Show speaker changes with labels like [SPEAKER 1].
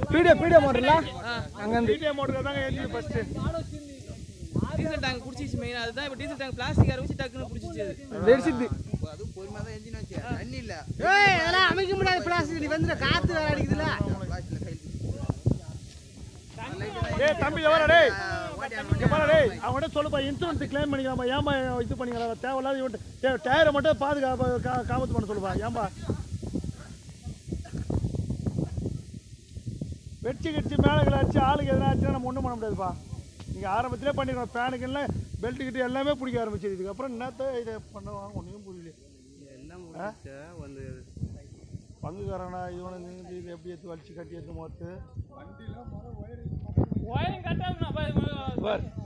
[SPEAKER 1] பீடியோ பீடியோ மாடல அங்கேருந்து
[SPEAKER 2] diesel tank பிடிச்சிச்சு main அதுதான் இப்போ டீசல் டேங்க் பிளாஸ்டிக் வச்சு டக்குன்னு பிடிச்சிச்சு அது
[SPEAKER 1] வெடிச்சிது
[SPEAKER 3] அதுவும் பொறுமையாக தான் என்ஜின் வச்சு தண்ணி இல்லை
[SPEAKER 4] ஏய் அதெல்லாம் அமைக்க முடியாது பிளாஸ்டிக் நீ வந்து காத்து வேற அடிக்குதுல
[SPEAKER 3] பிளாஸ்டில் கையில்
[SPEAKER 5] டேய் தம்பி எவரா டேய் இங்க பாரு டேய் அவன்கிட்ட சொல்லுப்பா இன்சூரன்ஸ் கிளைம் பண்ணிக்கலாமா ஏமா இது பண்ணிக்கலாம் தேவையில்லாத இவன் டே- டயரை மட்டும் பாதுகாப்பு கா- காமத்து பண்ண சொல்லுப்பா ஏம்பா வெடிச்சு கிடிச்சு மேலே கிளாச்சு ஆளுக்கு எதனா ஆச்சுன்னா நம்ம ஒன்றும் பண்ண முடியாதுப்பா நீங்கள் ஆரம்பத்திலே பண்ணிடுறோம் ஃபேனுக்கெல்லாம் பெல்ட் கிட்ட எல்லாமே பிடிக்க ஆரம்பிச்சது இதுக்கப்புறம் என்னத்த இதை பண்ணுவாங்க ஒன்றும் புரியல
[SPEAKER 3] வந்து
[SPEAKER 5] பங்குக்காரனா இவனை இது எப்படி எடுத்து வலிச்சு கட்டி எடுத்து மொத்து
[SPEAKER 2] ஒயரிங் கட்டாக
[SPEAKER 5] பார்